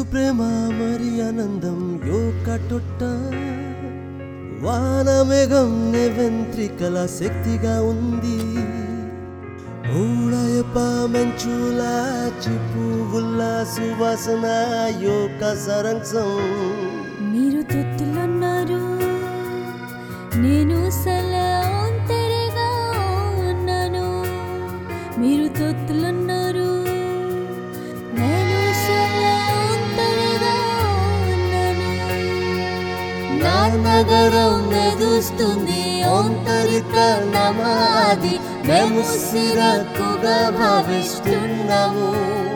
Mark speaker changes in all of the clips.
Speaker 1: ప్రేమ మరి ఆనందం యొక్కటొట్ట వానమేఘం వెంట్రికల శక్తిగా ఉంది ఊడయప మంచుల చిపువుల్ల సువాసన యొక్క సరంసం
Speaker 2: మీరు తొత్తులున్నారు నేను సల ఒంటరిగా ఉన్నాను మీరు తొత్తులున్నారు నేను సల ఒంటరిగా ఉన్నాను
Speaker 1: నా నగరం మెదుస్తుంది ఒంటరిత నమాది మేము సిరక్కుగా భావిస్తున్నాము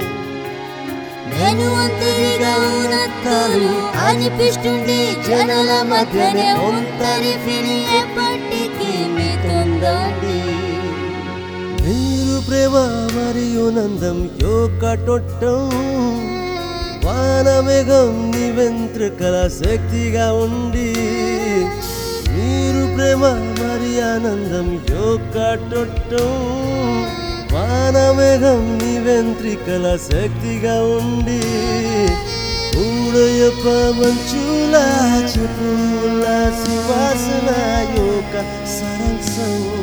Speaker 1: నేను ఒంటరిగా ఉన్నట్లు అనిపిస్తుంది జనాల మధ్యనే ఒంటరి ఫిలి ఎప్పటికీ మీతోందండి మీరు ప్రేమ మరియు నందం యొక్కటొట్టం వానమేఘం నీ వెంట్రుకల శక్తిగా ఉండి మీరు ప్రేమ మరి ఆనందం యొక్కటొట్టం వానమేఘం నీ వెంట్రికల శక్తిగా ఉండి ఊడయప్ప మంచుల చెప్పుల సువాసన యొక్క సరసం